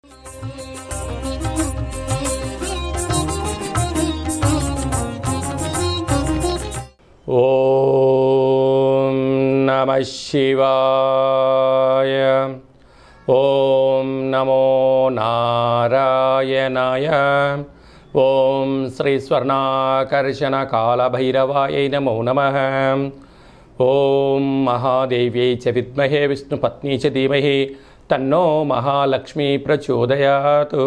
ఓం నమ శివాయ ఓం నమో నారాయణాయ ఓం శ్రీ స్వర్ణాకర్షణ కాళభైరవాయ నమో నమ ఓం మహాదేవ్యై చ విద్మహే విష్ణుపత్ని చ ధీమహి తన్నో మహాలక్ష్మీ ప్రచోదయాతు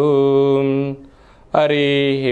హరి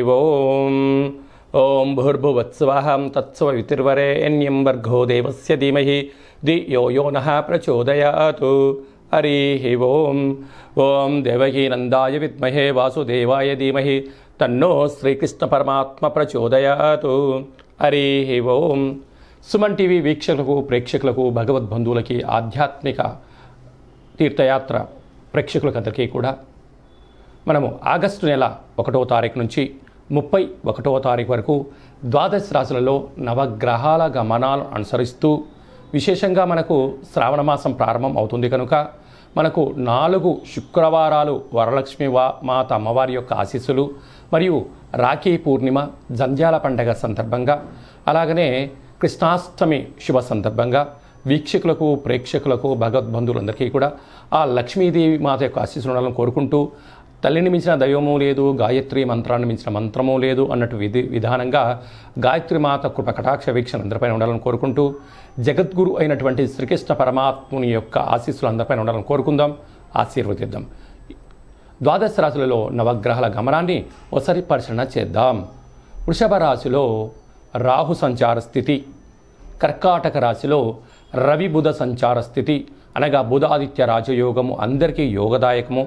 ఓం ఓం భూర్భువత్స్వహం తత్సవితిర్వరేణ్యం వర్గో దేవస్య ధీమహి ధియో యో నః ప్రచోదయాతు హరి ఓం ఓం దేవకీ నందాయ విద్మహే వాసుదేవాయ ధీమహి తన్నో శ్రీకృష్ణ పరమాత్మ ప్రచోదయాతు హరి ఓం సుమన్ టీవీ వీక్షకులకు ప్రేక్షకులకు భగవద్బంధువులకి ఆధ్యాత్మిక తీర్థయాత్ర ప్రేక్షకులకందరికీ కూడా మనము ఆగస్టు నెల ఒకటో తారీఖు నుంచి ముప్పై ఒకటవ తారీఖు వరకు ద్వాదశ రాశులలో నవగ్రహాల గమనాలు అనుసరిస్తూ విశేషంగా మనకు శ్రావణ మాసం ప్రారంభం అవుతుంది కనుక మనకు నాలుగు శుక్రవారాలు వరలక్ష్మి వా మాత అమ్మవారి యొక్క ఆశీస్సులు మరియు రాఖీ పూర్ణిమ జంధ్యాల పండగ సందర్భంగా అలాగనే కృష్ణాష్టమి శుభ సందర్భంగా వీక్షకులకు ప్రేక్షకులకు భగవద్బంధువులందరికీ కూడా ఆ లక్ష్మీదేవి మాత యొక్క ఆశీస్సులు ఉండాలని కోరుకుంటూ తల్లిని మించిన దైవము లేదు గాయత్రి మంత్రాన్ని మించిన మంత్రము లేదు అన్నట్టు విధి విధానంగా గాయత్రి మాత కృప కటాక్ష వీక్షణ అందరిపైన ఉండాలని కోరుకుంటూ జగద్గురు అయినటువంటి శ్రీకృష్ణ పరమాత్ముని యొక్క ఆశీస్సులు అందరిపైన ఉండాలని కోరుకుందాం ఆశీర్వదిద్దాం ద్వాదశ రాశులలో నవగ్రహాల గమనాన్ని ఒకసారి పరిశీలన చేద్దాం వృషభ రాశిలో రాహు సంచార స్థితి కర్కాటక రాశిలో రవి బుధ సంచార స్థితి అనగా బుధాదిత్య రాజయోగము అందరికీ యోగదాయకము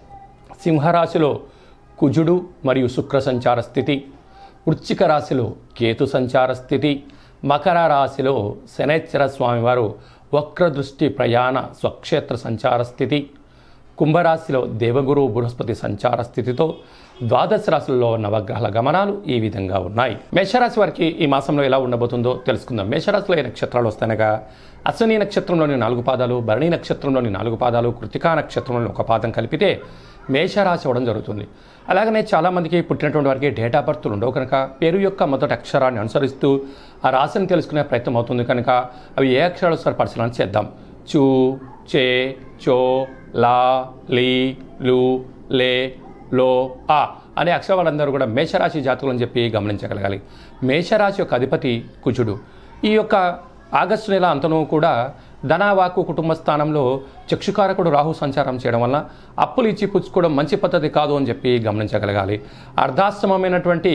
సింహరాశిలో కుజుడు మరియు శుక్ర సంచార స్థితి వృశ్చిక రాశిలో కేతు సంచార స్థితి మకర రాశిలో శనేశ్వర స్వామివారు వక్రదృష్టి ప్రయాణ స్వక్షేత్ర సంచార స్థితి కుంభరాశిలో దేవగురు బృహస్పతి సంచార స్థితితో ద్వాదశ రాశుల్లో నవగ్రహాల గమనాలు ఈ విధంగా ఉన్నాయి మేషరాశి వారికి ఈ మాసంలో ఎలా ఉండబోతుందో తెలుసుకుందాం మేషరాశిలో ఏ నక్షత్రాలు వస్తాయనగా అశ్విని నక్షత్రంలోని నాలుగు పాదాలు భరణి నక్షత్రంలోని నాలుగు పాదాలు కృతికా నక్షత్రంలోని ఒక పాదం కలిపితే మేషరాశి అవ్వడం జరుగుతుంది అలాగనే చాలామందికి పుట్టినటువంటి వారికి డేట్ ఆఫ్ బర్త్లు ఉండవు కనుక పేరు యొక్క మొదటి అక్షరాన్ని అనుసరిస్తూ ఆ రాశిని తెలుసుకునే ప్రయత్నం అవుతుంది కనుక అవి ఏ అక్షరాలు ఒకసారి పరిశీలన చేద్దాం చూ చే చో లా లీ లు లే లో ఆ అనే అక్షరాలందరూ కూడా మేషరాశి జాతకులు అని చెప్పి గమనించగలగాలి మేషరాశి యొక్క అధిపతి కుజుడు ఈ యొక్క ఆగస్టు నెల అంతను కూడా ధనావాకు కుటుంబ స్థానంలో చక్షుకారకుడు రాహు సంచారం చేయడం వల్ల అప్పులు ఇచ్చి పుచ్చుకోవడం మంచి పద్ధతి కాదు అని చెప్పి గమనించగలగాలి అర్ధాశ్రమమైనటువంటి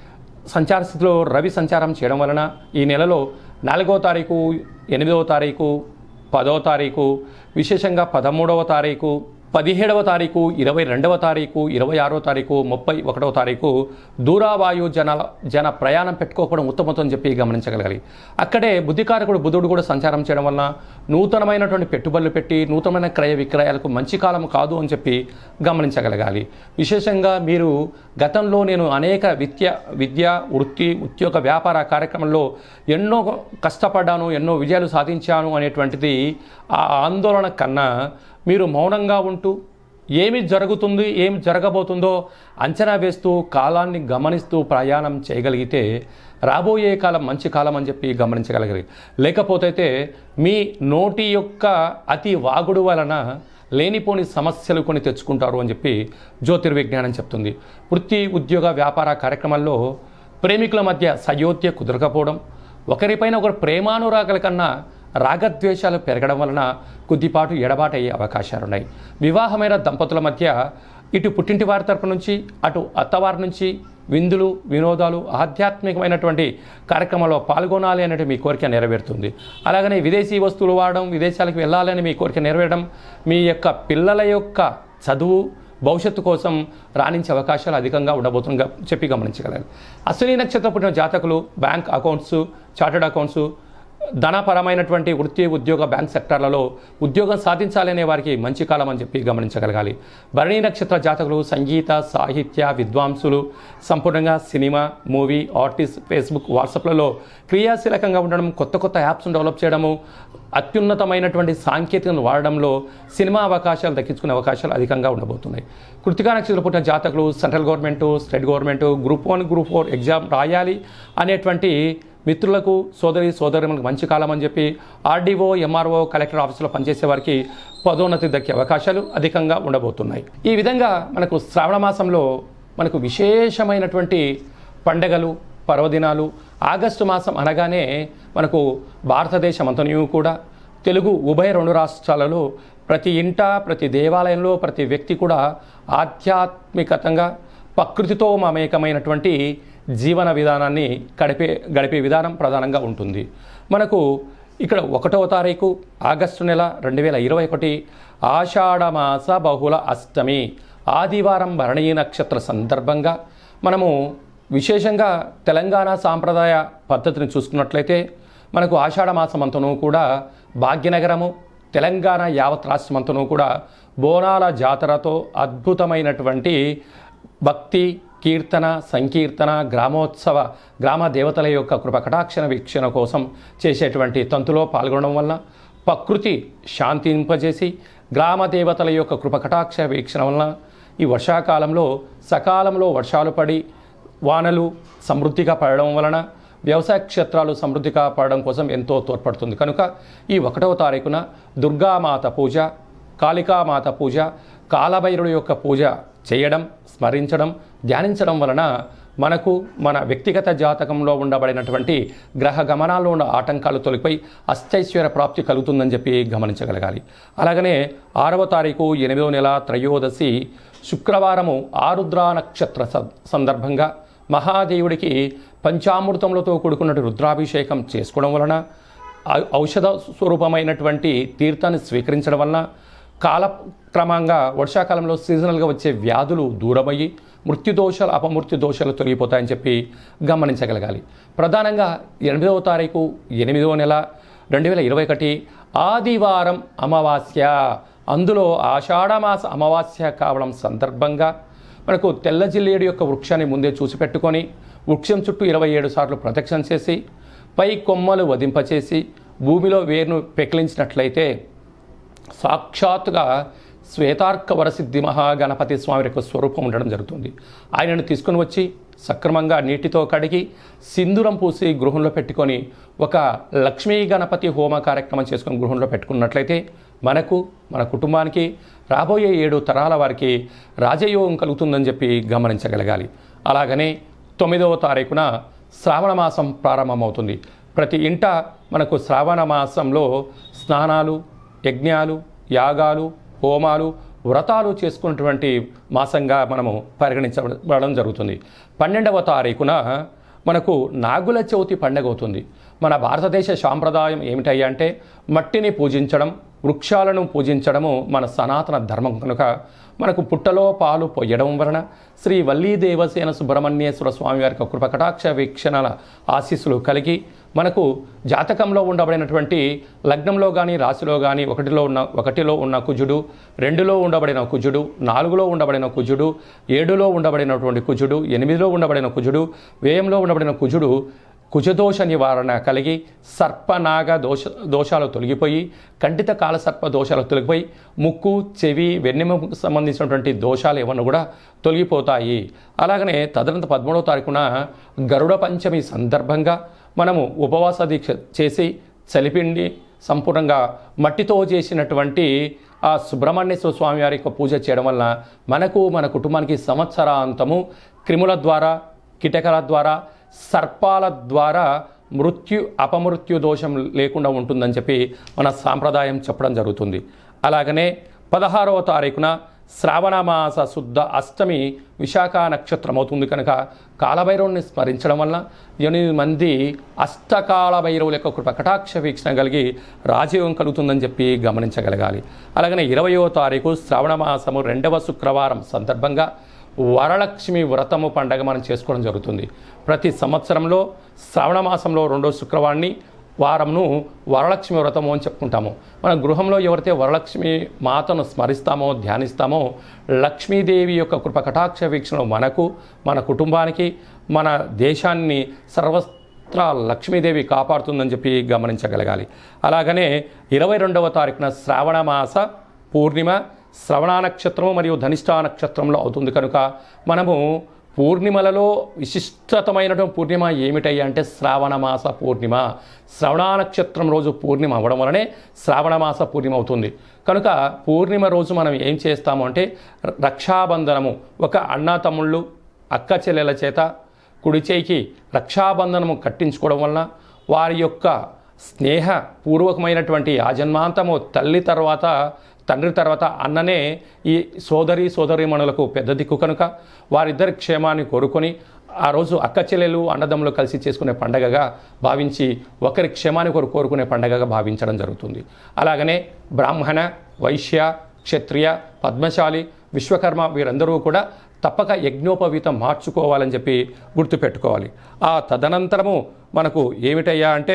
సంచార స్థితిలో రవి సంచారం చేయడం వలన ఈ నెలలో నాలుగో తారీఖు ఎనిమిదవ తారీఖు పదవ తారీఖు విశేషంగా పదమూడవ తారీఖు పదిహేడవ తారీఖు ఇరవై రెండవ తారీఖు ఇరవై ఆరో తారీఖు ముప్పై ఒకటవ తారీఖు దూరావాయు జన జన ప్రయాణం పెట్టుకోకపోవడం ఉత్తమతం అని చెప్పి గమనించగలగాలి అక్కడే బుద్ధికారకుడు బుధుడు కూడా సంచారం చేయడం వలన నూతనమైనటువంటి పెట్టుబడులు పెట్టి నూతనమైన క్రయ విక్రయాలకు మంచి కాలం కాదు అని చెప్పి గమనించగలగాలి విశేషంగా మీరు గతంలో నేను అనేక విద్య విద్య వృత్తి ఉద్యోగ వ్యాపార కార్యక్రమంలో ఎన్నో కష్టపడ్డాను ఎన్నో విజయాలు సాధించాను అనేటువంటిది ఆ ఆందోళన కన్నా మీరు మౌనంగా ఉంటూ ఏమి జరుగుతుంది ఏమి జరగబోతుందో అంచనా వేస్తూ కాలాన్ని గమనిస్తూ ప్రయాణం చేయగలిగితే రాబోయే కాలం మంచి కాలం అని చెప్పి గమనించగలిగారు లేకపోతే మీ నోటి యొక్క అతి వాగుడు వలన లేనిపోని సమస్యలు కొని తెచ్చుకుంటారు అని చెప్పి జ్యోతిర్విజ్ఞానం చెప్తుంది వృత్తి ఉద్యోగ వ్యాపార కార్యక్రమాల్లో ప్రేమికుల మధ్య సయోధ్య కుదరకపోవడం ఒకరిపైన ఒకరు ప్రేమానురాగాల కన్నా రాగద్వేషాలు పెరగడం వలన కొద్దిపాటు ఎడబాటు అయ్యే అవకాశాలు ఉన్నాయి వివాహమైన దంపతుల మధ్య ఇటు పుట్టింటి వారి తరపు నుంచి అటు అత్తవారి నుంచి విందులు వినోదాలు ఆధ్యాత్మికమైనటువంటి కార్యక్రమాల్లో పాల్గొనాలి అనేటి మీ కోరిక నెరవేరుతుంది అలాగనే విదేశీ వస్తువులు వాడడం విదేశాలకు వెళ్ళాలని మీ కోరిక నెరవేరడం మీ యొక్క పిల్లల యొక్క చదువు భవిష్యత్తు కోసం రాణించే అవకాశాలు అధికంగా ఉండబోతుందిగా చెప్పి గమనించగలరు అశ్విని నక్షత్రం పుట్టిన జాతకులు బ్యాంక్ అకౌంట్స్ చార్టెడ్ అకౌంట్స్ ధనపరమైనటువంటి వృత్తి ఉద్యోగ బ్యాంక్ సెక్టార్లలో ఉద్యోగం సాధించాలనే వారికి మంచి కాలం అని చెప్పి గమనించగలగాలి భరణి నక్షత్ర జాతకులు సంగీత సాహిత్య విద్వాంసులు సంపూర్ణంగా సినిమా మూవీ ఆర్టిస్ట్ ఫేస్బుక్ వాట్సాప్లలో క్రియాశీలకంగా ఉండడం కొత్త కొత్త యాప్స్ను డెవలప్ చేయడము అత్యున్నతమైనటువంటి సాంకేతికను వాడడంలో సినిమా అవకాశాలు దక్కించుకునే అవకాశాలు అధికంగా ఉండబోతున్నాయి కృతికా నక్షత్ర పుట్టిన జాతకులు central government state government group one group four exam రాయాలి అనేటువంటి మిత్రులకు సోదరి సోదరులకు మంచి కాలం అని చెప్పి ఆర్డీఓ ఎంఆర్ఓ కలెక్టర్ ఆఫీసులో పనిచేసే వారికి పదోన్నతి దక్కే అవకాశాలు అధికంగా ఉండబోతున్నాయి ఈ విధంగా మనకు శ్రావణ మాసంలో మనకు విశేషమైనటువంటి పండగలు పర్వదినాలు ఆగస్టు మాసం అనగానే మనకు భారతదేశం అంతనియు కూడా తెలుగు ఉభయ రెండు రాష్ట్రాలలో ప్రతి ఇంట ప్రతి దేవాలయంలో ప్రతి వ్యక్తి కూడా ఆధ్యాత్మికతంగా ప్రకృతితో మమేకమైనటువంటి జీవన విధానాన్ని గడిపే గడిపే విధానం ప్రధానంగా ఉంటుంది మనకు ఇక్కడ ఒకటవ తారీఖు ఆగస్టు నెల రెండు వేల ఇరవై ఒకటి ఆషాఢమాస బహుళ అష్టమి ఆదివారం భరణీ నక్షత్ర సందర్భంగా మనము విశేషంగా తెలంగాణ సాంప్రదాయ పద్ధతిని చూసుకున్నట్లయితే మనకు ఆషాఢ మాసం అంతనూ కూడా భాగ్యనగరము తెలంగాణ యావత్ రాష్ట్రమంతనూ కూడా బోనాల జాతరతో అద్భుతమైనటువంటి భక్తి కీర్తన సంకీర్తన గ్రామోత్సవ గ్రామ దేవతల యొక్క కృప కటాక్షణ వీక్షణ కోసం చేసేటువంటి తంతులో పాల్గొనడం వల్ల ప్రకృతి శాంతింపజేసి గ్రామ దేవతల యొక్క కృప కటాక్ష వీక్షణ వలన ఈ వర్షాకాలంలో సకాలంలో వర్షాలు పడి వానలు సమృద్ధిగా పడడం వలన వ్యవసాయ క్షేత్రాలు సమృద్ధిగా పడడం కోసం ఎంతో తోడ్పడుతుంది కనుక ఈ ఒకటవ తారీఖున దుర్గామాత పూజ కాళికామాత పూజ కాలభైరుడు యొక్క పూజ చేయడం స్మరించడం ధ్యానించడం వలన మనకు మన వ్యక్తిగత జాతకంలో ఉండబడినటువంటి గ్రహ గమనాల్లో ఉన్న ఆటంకాలు తొలగిపోయి అష్టైశ్వర్య ప్రాప్తి కలుగుతుందని చెప్పి గమనించగలగాలి అలాగనే ఆరవ తారీఖు ఎనిమిదవ నెల త్రయోదశి శుక్రవారము ఆరుద్ర నక్షత్ర స- సందర్భంగా మహాదేవుడికి పంచామృతములతో కూడుకున్నటువంటి రుద్రాభిషేకం చేసుకోవడం వలన ఔ- ఔషధ స్వరూపమైనటువంటి తీర్థాన్ని స్వీకరించడం వలన కాలక్రమంగా వర్షాకాలంలో సీజనల్గా వచ్చే వ్యాధులు దూరమయ్యి మృత్యు దోషాలు అపమృత్యు దోషాలు తొలగిపోతాయని చెప్పి గమనించగలగాలి ప్రధానంగా ఎనిమిదవ తారీఖు ఎనిమిదవ నెల రెండు వేల ఇరవై ఒకటి ఆదివారం అమావాస్య అందులో ఆషాఢమాస అమావాస్య కావడం సందర్భంగా మనకు తెల్ల జిల్లేడు యొక్క వృక్షాన్ని ముందే చూసి పెట్టుకొని వృక్షం చుట్టూ ఇరవై ఏడు సార్లు ప్రదక్షిణ చేసి పై కొమ్మలు వదింపచేసి భూమిలో వేరును పెకిలించినట్లయితే సాక్షాత్తుగా శ్వేతార్క వరసిద్ధి మహాగణపతి స్వామి యొక్క స్వరూపం ఉండడం జరుగుతుంది ఆయనను తీసుకుని వచ్చి సక్రమంగా నీటితో కడిగి సింధూరం పూసి గృహంలో పెట్టుకొని ఒక లక్ష్మీ గణపతి హోమ కార్యక్రమం చేసుకొని గృహంలో పెట్టుకున్నట్లయితే మనకు మన కుటుంబానికి రాబోయే ఏడు తరాల వారికి రాజయోగం కలుగుతుందని చెప్పి గమనించగలగాలి అలాగనే తొమ్మిదవ తారీఖున శ్రావణ మాసం ప్రారంభమవుతుంది ప్రతి ఇంట మనకు శ్రావణ మాసంలో స్నానాలు యజ్ఞాలు యాగాలు హోమాలు వ్రతాలు చేసుకున్నటువంటి మాసంగా మనము పరిగణించబడడం జరుగుతుంది పన్నెండవ తారీఖున మనకు నాగుల చవితి పండగ అవుతుంది మన భారతదేశ సాంప్రదాయం ఏమిటయ్యా అంటే మట్టిని పూజించడం వృక్షాలను పూజించడము మన సనాతన ధర్మం కనుక మనకు పుట్టలో పాలు పొయ్యడం వలన శ్రీ వల్లీ దేవసేన సుబ్రహ్మణ్యేశ్వర స్వామి వారి యొక్క కృపకటాక్ష వీక్షణల ఆశీస్సులు కలిగి మనకు జాతకంలో ఉండబడినటువంటి లగ్నంలో కానీ రాశిలో కానీ ఒకటిలో ఉన్న ఒకటిలో ఉన్న కుజుడు రెండులో ఉండబడిన కుజుడు నాలుగులో ఉండబడిన కుజుడు ఏడులో ఉండబడినటువంటి కుజుడు ఎనిమిదిలో ఉండబడిన కుజుడు వ్యయంలో ఉండబడిన కుజుడు కుజదోష నివారణ కలిగి సర్పనాగ దోష దోషాలు తొలగిపోయి కంటిత కాలసర్ప దోషాలు తొలగిపోయి ముక్కు చెవి వెన్నెముకు సంబంధించినటువంటి దోషాలు ఏమన్నా కూడా తొలగిపోతాయి అలాగనే తదనంత పదమూడవ తారీఖున గరుడ పంచమి సందర్భంగా మనము ఉపవాస దీక్ష చేసి చలిపిండి సంపూర్ణంగా మట్టితో చేసినటువంటి ఆ సుబ్రహ్మణ్యేశ్వర స్వామి వారి యొక్క పూజ చేయడం వలన మనకు మన కుటుంబానికి సంవత్సరాంతము క్రిముల ద్వారా కిటకల ద్వారా సర్పాల ద్వారా మృత్యు అపమృత్యు దోషం లేకుండా ఉంటుందని చెప్పి మన సాంప్రదాయం చెప్పడం జరుగుతుంది అలాగనే పదహారవ తారీఖున శ్రావణ మాస శుద్ధ అష్టమి విశాఖ నక్షత్రం అవుతుంది కనుక కాలభైరవుని స్మరించడం వల్ల ఎనిమిది మంది అష్టకాల భైరవుల యొక్క కృప కటాక్ష వీక్షణ కలిగి రాజయోగం కలుగుతుందని చెప్పి గమనించగలగాలి అలాగనే ఇరవయో తారీఖు శ్రావణ మాసము రెండవ శుక్రవారం సందర్భంగా వరలక్ష్మి వ్రతము పండగ మనం చేసుకోవడం జరుగుతుంది ప్రతి సంవత్సరంలో శ్రావణ మాసంలో రెండో శుక్రవారాన్ని వారంను వరలక్ష్మి వ్రతము అని చెప్పుకుంటాము మన గృహంలో ఎవరైతే వరలక్ష్మి మాతను స్మరిస్తామో ధ్యానిస్తామో లక్ష్మీదేవి యొక్క కృప కటాక్ష వీక్షణ మనకు మన కుటుంబానికి మన దేశాన్ని సర్వత్రా లక్ష్మీదేవి కాపాడుతుందని చెప్పి గమనించగలగాలి అలాగనే ఇరవై రెండవ తారీఖున శ్రావణ మాస పూర్ణిమ శ్రవణ నక్షత్రము మరియు ధనిష్ఠా నక్షత్రంలో అవుతుంది కనుక మనము పూర్ణిమలలో విశిష్టతమైనటువంటి పూర్ణిమ ఏమిటయ్యా అంటే శ్రావణ మాస పూర్ణిమ శ్రవణ నక్షత్రం రోజు పూర్ణిమ అవ్వడం వలనే శ్రావణ మాస పూర్ణిమ అవుతుంది కనుక పూర్ణిమ రోజు మనం ఏం చేస్తాము అంటే రక్షాబంధనము ఒక అన్నా తమ్ముళ్ళు అక్క చెల్లెల చేత కుడి చేయికి రక్షాబంధనము కట్టించుకోవడం వలన వారి యొక్క స్నేహ పూర్వకమైనటువంటి ఆజన్మాంతము తల్లి తర్వాత తండ్రి తర్వాత అన్ననే ఈ సోదరి సోదరీమణులకు పెద్ద దిక్కు కనుక వారిద్దరి క్షేమాన్ని కోరుకొని ఆ రోజు అక్క చెల్లెలు అన్నదమ్ములు కలిసి చేసుకునే పండగగా భావించి ఒకరి క్షేమాన్ని కొరకు కోరుకునే పండగగా భావించడం జరుగుతుంది అలాగనే బ్రాహ్మణ వైశ్య క్షత్రియ పద్మశాలి విశ్వకర్మ వీరందరూ కూడా తప్పక యజ్ఞోపవీతం మార్చుకోవాలని చెప్పి గుర్తుపెట్టుకోవాలి ఆ తదనంతరము మనకు ఏమిటయ్యా అంటే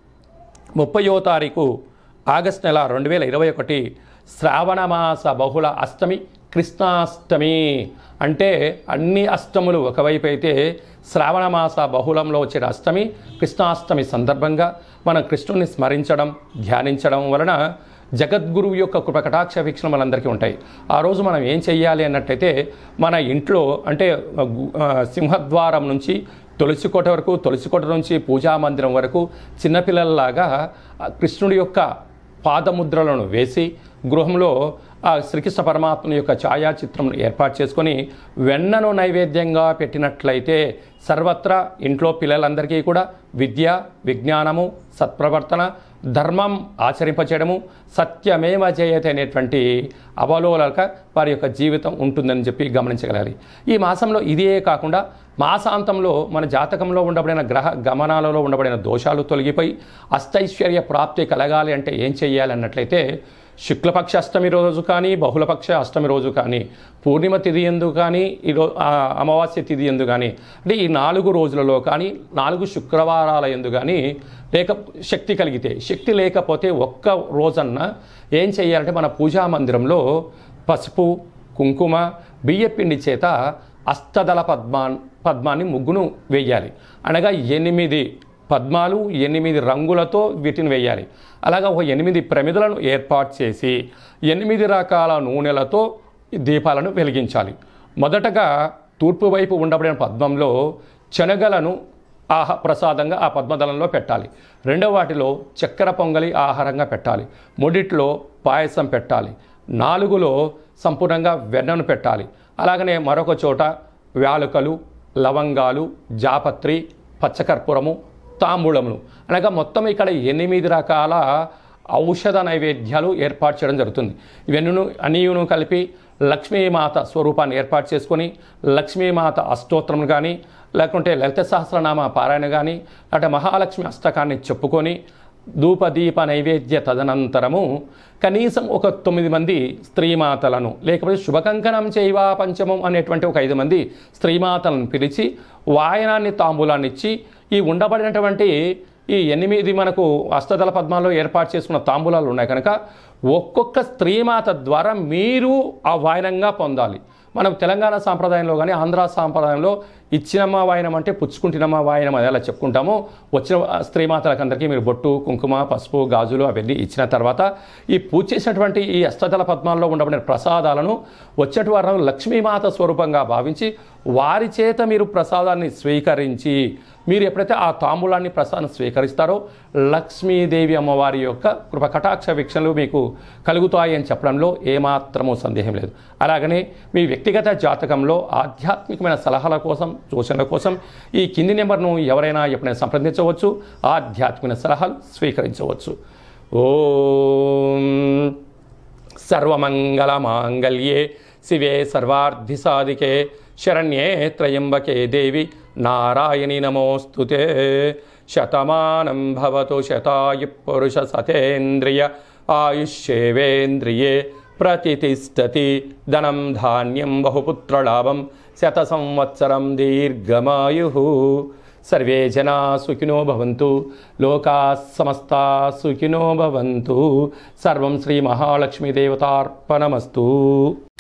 ముప్పయో తారీఖు ఆగస్ట్ నెల రెండు వేల ఇరవై ఒకటి శ్రావణమాస బహుళ అష్టమి కృష్ణాష్టమి అంటే అన్ని అష్టములు ఒకవైపు అయితే శ్రావణమాస బహుళంలో వచ్చే అష్టమి కృష్ణాష్టమి సందర్భంగా మనం కృష్ణుని స్మరించడం ధ్యానించడం వలన జగద్గురువు యొక్క కృప కటాక్ష వీక్షణ మనందరికీ ఉంటాయి ఆ రోజు మనం ఏం చెయ్యాలి అన్నట్టయితే మన ఇంట్లో అంటే ఆ, గు- ఆ, సింహద్వారం నుంచి తులసికోట వరకు తులసికోట నుంచి పూజా మందిరం వరకు చిన్నపిల్లల్లాగా ఆ కృష్ణుడి యొక్క పాదముద్రలను వేసి గృహంలో ఆ శ్రీకృష్ణ పరమాత్మ యొక్క ఛాయాచిత్రం ఏర్పాటు చేసుకొని వెన్నను నైవేద్యంగా పెట్టినట్లయితే సర్వత్రా ఇంట్లో పిల్లలందరికీ కూడా విద్య విజ్ఞానము సత్ప్రవర్తన ధర్మం ఆచరింపచేయడము సత్యమేవ జయతే అనేటువంటి అవలోలక వారి యొక్క జీవితం ఉంటుందని చెప్పి గమనించగలగాలి ఈ మాసంలో ఇదే కాకుండా మాసాంతంలో మన జాతకంలో ఉండబడిన గ్రహ గమనాలలో ఉండబడిన దోషాలు తొలగిపోయి అష్టైశ్వర్య ప్రాప్తి కలగాలి అంటే ఏం చేయాలి అన్నట్లయితే శుక్లపక్ష అష్టమి రోజు కానీ బహుళపక్ష అష్టమి రోజు కానీ పూర్ణిమ తిథి ఎందు కానీ ఈరో ఆ అమావాస్య తిథి ఎందు కానీ అంటే ఈ నాలుగు రోజులలో కానీ నాలుగు శుక్రవారాల ఎందు కానీ లేక శక్తి కలిగితే శక్తి లేకపోతే ఒక్క రోజన్న ఏం చేయాలంటే మన పూజా మందిరంలో పసుపు కుంకుమ బియ్యపిండి చేత అష్టదళ పద్మా పద్మాన్ని ముగ్గును వేయాలి అనగా ఎనిమిది పద్మాలు ఎనిమిది రంగులతో వీటిని వేయాలి అలాగా ఒక ఎనిమిది ప్రమిదలను ఏర్పాటు చేసి ఎనిమిది రకాల నూనెలతో ఈ దీపాలను వెలిగించాలి మొదటగా తూర్పు వైపు ఉండబడిన పద్మంలో శనగలను ఆహ ప్రసాదంగా ఆ పద్మదళంలో పెట్టాలి రెండవ వాటిలో చక్కెర పొంగలి ఆహారంగా పెట్టాలి మూడిట్లో పాయసం పెట్టాలి నాలుగులో సంపూర్ణంగా వెన్నను పెట్టాలి అలాగనే మరొక చోట వ్యాలుకలు లవంగాలు జాపత్రి పచ్చకర్పూరము తాంబూలములు అనగా మొత్తం ఇక్కడ ఎనిమిది రకాల ఔషధ నైవేద్యాలు ఏర్పాటు చేయడం జరుగుతుంది ఇవన్నీ అన్నీయును కలిపి లక్ష్మీమాత స్వరూపాన్ని ఏర్పాటు చేసుకొని లక్ష్మీమాత అష్టోత్తరం కానీ లేకుంటే లలిత సహస్రనామ పారాయణ కానీ లేకపోతే మహాలక్ష్మి అష్టకాన్ని చెప్పుకొని ధూపదీప నైవేద్య తదనంతరము కనీసం ఒక తొమ్మిది మంది స్త్రీమాతలను లేకపోతే శుభకంకణం చేయవా పంచమం అనేటువంటి ఒక ఐదు మంది స్త్రీమాతలను పిలిచి వాయనాన్ని తాంబూలాన్ని ఇచ్చి ఈ ఉండబడినటువంటి ఈ ఎనిమిది మనకు అష్టదళ పద్మాల్లో ఏర్పాటు చేసుకున్న తాంబూలాలు ఉన్నాయి కనుక ఒక్కొక్క స్త్రీమాత ద్వారా మీరు ఆ వాయనంగా పొందాలి మనం తెలంగాణ సాంప్రదాయంలో కానీ ఆంధ్ర సాంప్రదాయంలో ఇచ్చినమ్మ వాయనం అంటే పుచ్చుకుంటున్నమ్మ వాయనం అది అలా చెప్పుకుంటాము వచ్చిన స్త్రీమాతలకు అందరికీ మీరు బొట్టు కుంకుమ పసుపు గాజులు అవన్నీ ఇచ్చిన తర్వాత ఈ పూజ చేసినటువంటి ఈ అష్టదళ పద్మాల్లో ఉండబడిన ప్రసాదాలను వచ్చేటి వారు లక్ష్మీమాత స్వరూపంగా భావించి వారి చేత మీరు ప్రసాదాన్ని స్వీకరించి మీరు ఎప్పుడైతే ఆ తాంబూలాన్ని ప్రసాదం స్వీకరిస్తారో లక్ష్మీదేవి అమ్మవారి యొక్క కృప కటాక్ష వీక్షణలు మీకు కలుగుతాయి అని చెప్పడంలో ఏమాత్రమూ సందేహం లేదు అలాగనే మీ వ్యక్తిగత జాతకంలో ఆధ్యాత్మికమైన సలహాల కోసం సూచనల కోసం ఈ కింది నెంబర్ను ఎవరైనా ఎప్పుడైనా సంప్రదించవచ్చు ఆధ్యాత్మిక సలహాలు స్వీకరించవచ్చు ఓం సర్వమంగళమాంగళ్యే శివే సర్వార్థిసాధికే శరణ్యే త్రయంబకే దేవి నారాయణి నమోస్తుతే శతమానం భవతు శతాయు పురుష సతేంద్రియ ఆయుష్యేవేంద్రియే ప్రతిష్టతి ధనం ధాన్యం బహుపుత్రలాభం శత సంవత్సరం దీర్ఘమాయు సర్వే జనా సుఖినో భవంతు లోకా సమస్తా సుఖినో భవంతు సర్వం శ్రీ మహాలక్ష్మీదేవతార్పణమస్తు